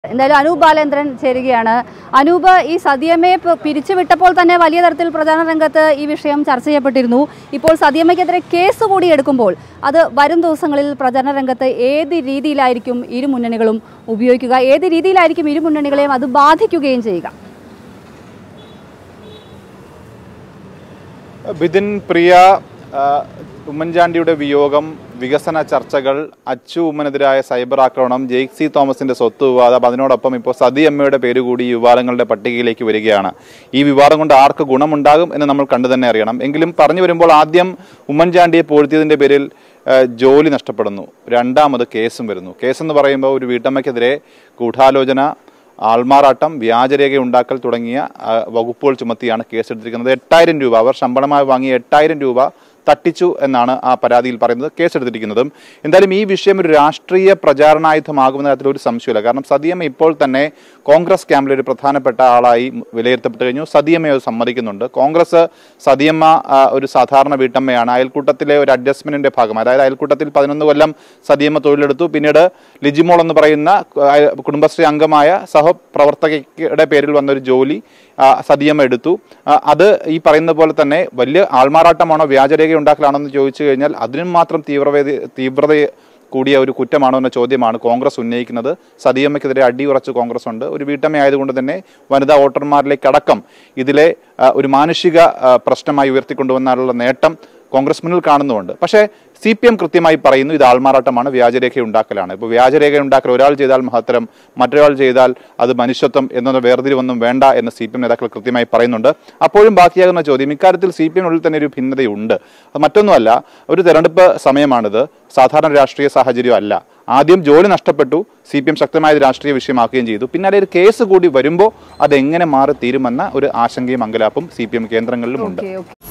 എന്തായാലും അനൂപ് ബാലേന്ദ്രൻ ചേരുകയാണ് അനൂപ് ഈ സതിയമ്മയെ പ- പിരിച്ചുവിട്ടപ്പോൾ തന്നെ വലിയ തരത്തിൽ പ്രചാരണ രംഗത്ത് ഈ വിഷയം ചർച്ച ചെയ്യപ്പെട്ടിരുന്നു ഇപ്പോൾ സതിയമ്മയ്ക്കെതിരെ കേസ് കൂടി എടുക്കുമ്പോൾ അത് വരും ദിവസങ്ങളിൽ പ്രചാരണ രംഗത്ത് ഏത് രീതിയിലായിരിക്കും ഇരു മുന്നണികളും ഉപയോഗിക്കുക ഏത് രീതിയിലായിരിക്കും ഇരു മുന്നണികളെയും അത് ബാധിക്കുകയും ചെയ്യുക ബിതിൻ പ്രിയ ആ, ഉമ്മൻചാണ്ടിയുടെ വിയോഗം വികസന ചർച്ചകൾ അച്ചു ഉമ്മനെതിരായ സൈബർ ആക്രമണം ജെയ്ക് സി തോമസിന്റെ സ്വത്ത് വിവാദം അതിനോടൊപ്പം ഇപ്പോൾ സതി അമ്മയുടെ പേര് കൂടി ഈ വിവാദങ്ങളുടെ പട്ടികയിലേക്ക് വരികയാണ് ഈ വിവാദം കൊണ്ട് ആർക്ക് ഗുണമുണ്ടാകും എന്ന് നമ്മൾ കണ്ടു തന്നെ അറിയണം എങ്കിലും പറഞ്ഞു വരുമ്പോൾ ആദ്യം ഉമ്മൻചാണ്ടിയെ പൂഴ്ത്തിയതിന്റെ പേരിൽ ആ, ജോലി നഷ്ടപ്പെടുന്നു രണ്ടാമത് കേസും വരുന്നു കേസെന്ന് പറയുമ്പോൾ ഒരു വീട്ടമ്മയ്ക്കെതിരെ ഗൂഢാലോചന ആൾമാറാട്ടം വ്യാജരേഖ ഉണ്ടാക്കൽ തുടങ്ങിയ ആ, വകുപ്പുകൾ ചുമത്തിയാണ് കേസെടുത്തിരിക്കുന്നത് എട്ടായിരം രൂപ അവർ ശമ്പളമായി വാങ്ങിയ എട്ടായിരം രൂപ തട്ടിച്ചു എന്നാണ് ആ പരാതിയിൽ പറയുന്നത് കേസെടുത്തിരിക്കുന്നതും എന്തായാലും ഈ വിഷയം ഒരു രാഷ്ട്രീയ പ്രചാരണായുധമാകുന്ന തരത്തിൽ ഒരു സംശയമില്ല കാരണം സതിയമ്മ ഇപ്പോൾ തന്നെ കോൺഗ്രസ് ക്യാമ്പിൽ ഒരു പ്രധാനപ്പെട്ട ആളായി വിലയിരുത്തപ്പെട്ട് കഴിഞ്ഞു സതിയമ്മയെ അത് സമ്മതിക്കുന്നുണ്ട് കോൺഗ്രസ് സതിയമ്മ ആ, ഒരു സാധാരണ വീട്ടമ്മയാണ് അയൽക്കൂട്ടത്തിലെ ഒരു അഡ്ജസ്റ്റ്മെന്റിന്റെ ഭാഗം അതായത് അയൽക്കൂട്ടത്തിൽ പതിനൊന്ന് കൊല്ലം സതിയമ്മ തൊഴിലെടുത്തു പിന്നീട് ലിജിമോൾ എന്ന് പറയുന്ന ആ, കുടുംബശ്രീ അംഗമായ സഹപ്രവർത്തകയുടെ പേരിൽ വന്ന ഒരു ജോലി ആ, സതിയമ്മ എടുത്തു ആ, അത് ഈ പറയുന്ന പോലെ തന്നെ വലിയ ആൾമാറാട്ടമാണോ വ്യാജരേഖ ഉണ്ടാക്കലാണോ എന്ന് ചോദിച്ചു കഴിഞ്ഞാൽ അതിനും മാത്രം തീവ്രവേദി തീവ്രത കൂടിയ ഒരു കുറ്റമാണോ എന്ന ചോദ്യമാണ് കോൺഗ്രസ് ഉന്നയിക്കുന്നത് സതിയമ്മയ്ക്കെതിരെ അടിയുറച്ച് കോൺഗ്രസ് ഉണ്ട് ഒരു വീട്ടമ്മ ആയതുകൊണ്ട് തന്നെ വനിതാ വോട്ടർമാരിലേക്ക് അടക്കം ഇതിലെ ആ, ഒരു മാനുഷിക ആ, പ്രശ്നമായി ഉയർത്തിക്കൊണ്ടുവന്നാലുള്ള നേട്ടം കോൺഗ്രസ് മുന്നിൽ കാണുന്നുമുണ്ട് പക്ഷേ സി പി എം കൃത്യമായി പറയുന്നു ഇത് ആൾമാറാട്ടമാണ് വ്യാജരേഖ ഉണ്ടാക്കലാണ് ഇപ്പോൾ വ്യാജരേഖ ഉണ്ടാക്കൽ ഒരാൾ ചെയ്താൽ മഹത്തരം മറ്റൊരാൾ ചെയ്താൽ അത് മനുഷ്യത്വം എന്ന വേർതിരിവൊന്നും വേണ്ട എന്ന് സി പി എം നേതാക്കൾ കൃത്യമായി പറയുന്നുണ്ട് അപ്പോഴും ബാക്കിയാകുന്ന ചോദ്യം ഇക്കാര്യത്തിൽ സി പി എമ്മിനുള്ളിൽ തന്നെ ഒരു ഭിന്നതയുണ്ട് അത് മറ്റൊന്നുമല്ല ഒരു തെരഞ്ഞെടുപ്പ് സമയമാണിത് സാധാരണ രാഷ്ട്രീയ സാഹചര്യം അല്ല ആദ്യം ജോലി നഷ്ടപ്പെട്ടു സി പി എം ശക്തമായ ഒരു രാഷ്ട്രീയ വിഷയമാക്കുകയും ചെയ്തു പിന്നെ അതിൽ ഒരു കേസ് കൂടി വരുമ്പോൾ അത് എങ്ങനെ മാറി തീരുമെന്ന ഒരു ആശങ്കയും അങ്കലാപ്പും സി പി എം കേന്ദ്രങ്ങളിലുമുണ്ട് ഓക്കെ ഓക്കെ